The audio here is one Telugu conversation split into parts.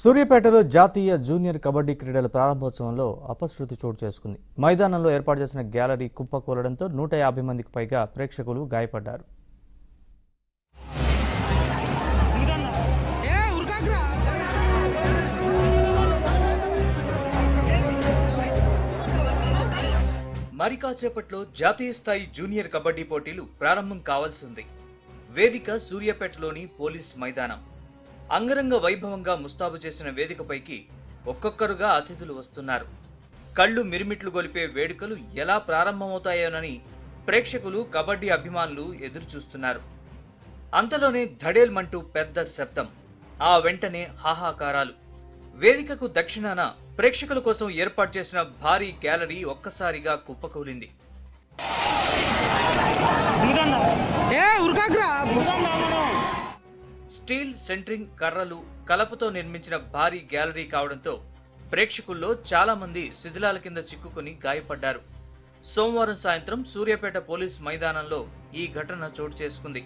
సూర్యాపేటలో జాతీయ జూనియర్ కబడ్డీ క్రీడల ప్రారంభోత్సవంలో అపశృతి చోటు చేసుకుంది మైదానంలో ఏర్పాటు చేసిన గ్యాలరీ కుప్పకూలడంతో నూట యాభై మందికి పైగా ప్రేక్షకులు గాయపడ్డారు ఏ ఉరకాకురా మరి కాసేపట్లో జాతీయ స్థాయి జూనియర్ కబడ్డీ పోటీలు ప్రారంభం కావాల్సింది వేదిక సూర్యాపేటలోని పోలీస్ మైదానం అంగరంగ వైభవంగా ముస్తాబు చేసిన వేదికపైకి ఒక్కొక్కరుగా అతిథులు వస్తున్నారు కళ్ళు మిరిమిట్లు గొలిపే వేడుకలు ఎలా ప్రారంభమవుతాయోనని ప్రేక్షకులు కబడ్డీ అభిమానులు ఎదురు చూస్తున్నారు అంతలోనే ధడేల్మంటూ పెద్ద శబ్దం ఆ వెంటనే హాహాకారాలు వేదికకు దక్షిణాన ప్రేక్షకుల కోసం ఏర్పాటు చేసిన భారీ గ్యాలరీ ఒక్కసారిగా కుప్పకూలింది ఏ ఉరకాకురా స్టీల్ సెంట్రింగ్ కర్రలు కలపతో నిర్మించిన భారీ గ్యాలరీ కావడంతో ప్రేక్షకుల్లో చాలా మంది శిథిలాల కింద చిక్కుకుని గాయపడ్డారు సోమవారం సాయంత్రం సూర్యాపేట పోలీస్ మైదానంలో ఈ ఘటన చోటు చేసుకుంది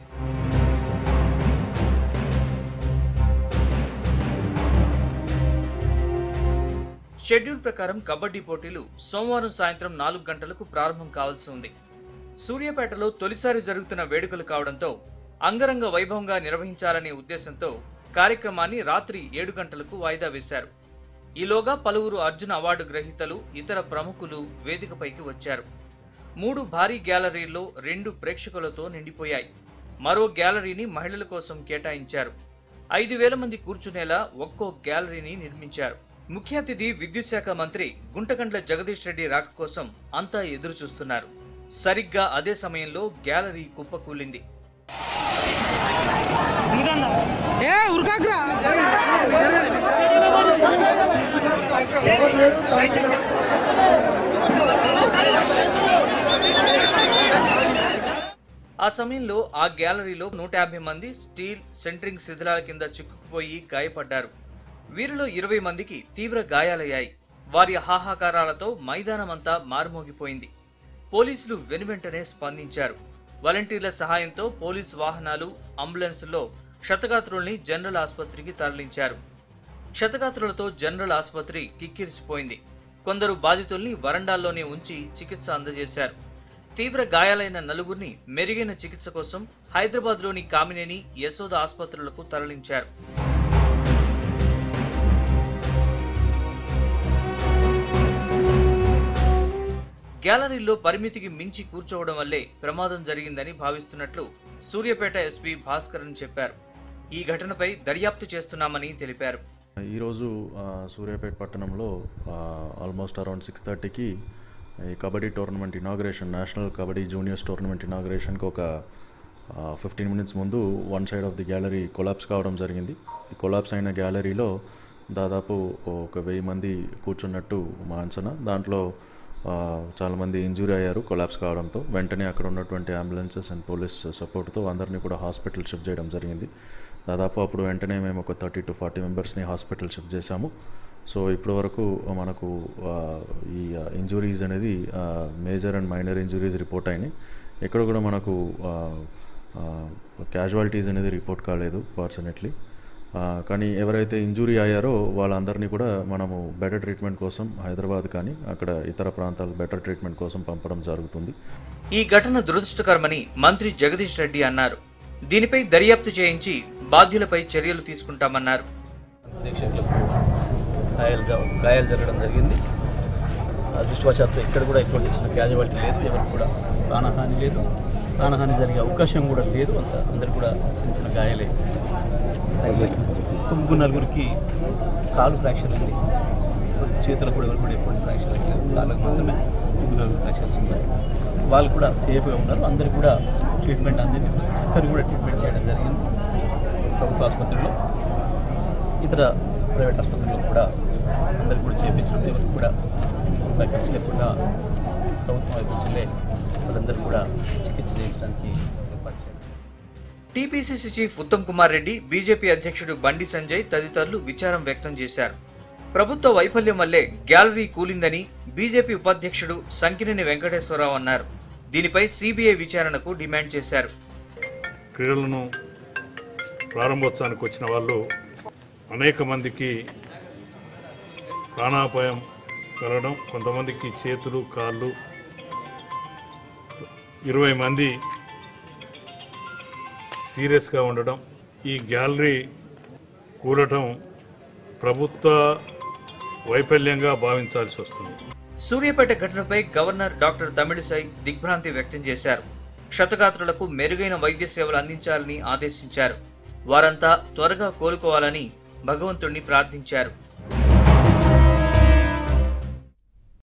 షెడ్యూల్ ప్రకారం కబడ్డీ పోటీలు సోమవారం సాయంత్రం నాలుగు గంటలకు ప్రారంభం కావాల్సి ఉంది సూర్యాపేటలో తొలిసారి జరుగుతున్న వేడుకలు కావడంతో అంగరంగ వైభవంగా నిర్వహించాలనే ఉద్దేశంతో కార్యక్రమాన్ని రాత్రి ఏడు గంటలకు వాయిదా వేశారు ఈలోగా పలువురు అర్జున అవార్డు గ్రహీతలు ఇతర ప్రముఖులు వేదికపైకి వచ్చారు మూడు భారీ గ్యాలరీల్లో రెండు ప్రేక్షకులతో నిండిపోయాయి మరో గ్యాలరీని మహిళల కోసం కేటాయించారు ఐదు వేల మంది కూర్చునేలా ఒక్కో గ్యాలరీని నిర్మించారు ముఖ్య అతిథి విద్యుత్ శాఖ మంత్రి గుంటకండ్ల జగదీష్ రెడ్డి రాక కోసం అంతా ఎదురు చూస్తున్నారు సరిగ్గా అదే సమయంలో గ్యాలరీ కుప్పకూలింది ఏ ఉరకాకురా ఆ సమయంలో ఆ గ్యాలరీలో నూట యాభై మంది స్టీల్ సెంట్రింగ్ శిథిలాల కింద చిక్కుకుపోయి గాయపడ్డారు వీరిలో ఇరవై మందికి తీవ్ర గాయాలయ్యాయి వారి హాహాకారాలతో మైదానమంతా మారుమోగిపోయింది పోలీసులు వెనువెంటనే స్పందించారు వాలంటీర్ల సహాయంతో పోలీసు వాహనాలు అంబులెన్సుల్లో క్షతగాత్రుల్ని జనరల్ ఆసుపత్రికి తరలించారు క్షతగాత్రులతో జనరల్ ఆసుపత్రి కిక్కిరిసిపోయింది కొందరు బాధితుల్ని వరండాల్లోనే ఉంచి చికిత్స అందజేశారు తీవ్ర గాయాలైన నలుగురిని మెరుగైన చికిత్స కోసం హైదరాబాద్లోని కామినేని యశోద ఆసుపత్రులకు తరలించారు గ్యాలరీలో పరిమితికి మించి కూర్చోవడం వల్లే ప్రమాదం జరిగిందని భావిస్తున్నట్లు సూర్యాపేట ఎస్పీ భాస్కరన్ చెప్పారు ఈ ఘటనపై దర్యాప్తు చేస్తున్నామని తెలిపారు ఈరోజు ఆ, సూర్యాపేట పట్టణంలో ఆల్మోస్ట్ అరౌండ్ సిక్స్ థర్టీకి ఈ kabaddi tournament inauguration national kabaddi juniors tournament ఇనాగ్రేషన్కి ఒక ఫిఫ్టీన్ మినిట్స్ ముందు one side of the gallery collapse కావడం జరిగింది ఈ కొలాప్స్ అయిన గ్యాలరీలో దాదాపు ఒక వెయ్యి మంది కూర్చున్నట్టు మా అంచనా దాంట్లో ఆ, చాలామంది ఇంజూరీ అయ్యారు కొలాప్స్ కావడంతో వెంటనే అక్కడ ఉన్నటువంటి అంబులెన్సెస్ అండ్ పోలీస్ సపోర్ట్తో అందరినీ కూడా హాస్పిటల్ షిఫ్ట్ చేయడం జరిగింది దాదాపు అప్పుడు వెంటనే మేము ఒక థర్టీ టు ఫార్టీ మెంబర్స్ని హాస్పిటల్ షిఫ్ట్ చేశాము సో ఇప్పటి వరకు మనకు ఆ, ఈ ఇంజురీస్ అనేది major and minor injuries report అయినాయి ఎక్కడ కూడా మనకు క్యాజువాలిటీస్ అనేది రిపోర్ట్ కాలేదు ఫార్చునేట్లీ కానీ ఎవరైతే ఇంజురీ అయ్యారో వాళ్ళందరినీ కూడా మనము బెటర్ ట్రీట్మెంట్ కోసం హైదరాబాద్ కానీ అక్కడ ఇతర ప్రాంతాలు బెటర్ ట్రీట్మెంట్ కోసం పంపడం జరుగుతుంది ఈ ఘటన దురదృష్టకరమని మంత్రి జగదీష్ రెడ్డి అన్నారు దీనిపై దర్యాప్తు చేయించి బాధ్యులపై చర్యలు తీసుకుంటామన్నారు ప్రేక్షకులకు గాయాలు గా- గాయాలు జరగడం జరిగింది అదృష్టవశాత్తు ఇక్కడ కూడా ఎటువంటి చిన్న క్యాజువాలిటీ లేదు ఎవరికి కూడా ప్రాణహాని లేదు ప్రాణహాని జరిగే అవకాశం కూడా లేదు అంత అందరు కూడా చిన్న చిన్న గాయాలే తగిలాయి ముగ్గురు నలుగురికి కాలు ఫ్రాక్చర్ ఉంది చేతులకు కూడా ఎవరు కూడా ఎటువంటి ఫ్రాక్చర్స్ లేవు కాళ్ళకు మాత్రమే ముగ్గురు నలుగురు ఫ్రాక్చర్స్ ఉన్నాయి వాళ్ళు కూడా సేఫ్గా ఉన్నారు అందరు కూడా ట్రీట్మెంట్ అందింది ఒక్కరు కూడా ట్రీట్మెంట్ చేయడం జరిగింది ప్రభుత్వ ఆసుపత్రిలో ఇతర ప్రైవేట్ ఆసుపత్రుల్లో కూడా అందరికి కూడా చేయించడం ఎవరికి కూడా ఖర్చు లేకుండా ప్రభుత్వం వైపు నుంచిలే వాళ్ళందరూ కూడా చికిత్స చేయించడానికి ఏర్పాటు చేయడం TPCC chief Uttam Kumar Reddy BJP అధ్యక్షుడు బండి సంజయ్ తదితరులు విచారం వ్యక్తం చేశారు ప్రభుత్వ వైఫల్యం వల్లే గ్యాలరీ కూలిందని బీజేపీ ఉపాధ్యక్షుడు సంకినేని వెంకటేశ్వరరావు అన్నారు దీనిపై సిబిఐ విచారణకు డిమాండ్ చేశారు క్రీడలను ప్రారంభోత్సవానికి వచ్చిన వాళ్ళు అనేక మందికి ప్రాణాపాయం కలగడం కొంతమందికి చేతులు కాళ్ళు ఇరవై మంది సీరియస్గా ఉండడం ఈ గ్యాలరీ కూలటం ప్రభుత్వ వైఫల్యంగా భావించాల్సి వస్తుంది సూర్యాపేట ఘటనపై గవర్నర్ డాక్టర్ తమిళిసై దిగ్భ్రాంతి వ్యక్తం చేశారు క్షతగాత్రులకు మెరుగైన వైద్య సేవలు అందించాలని ఆదేశించారు వారంతా త్వరగా కోలుకోవాలని భగవంతుణ్ణి ప్రార్థించారు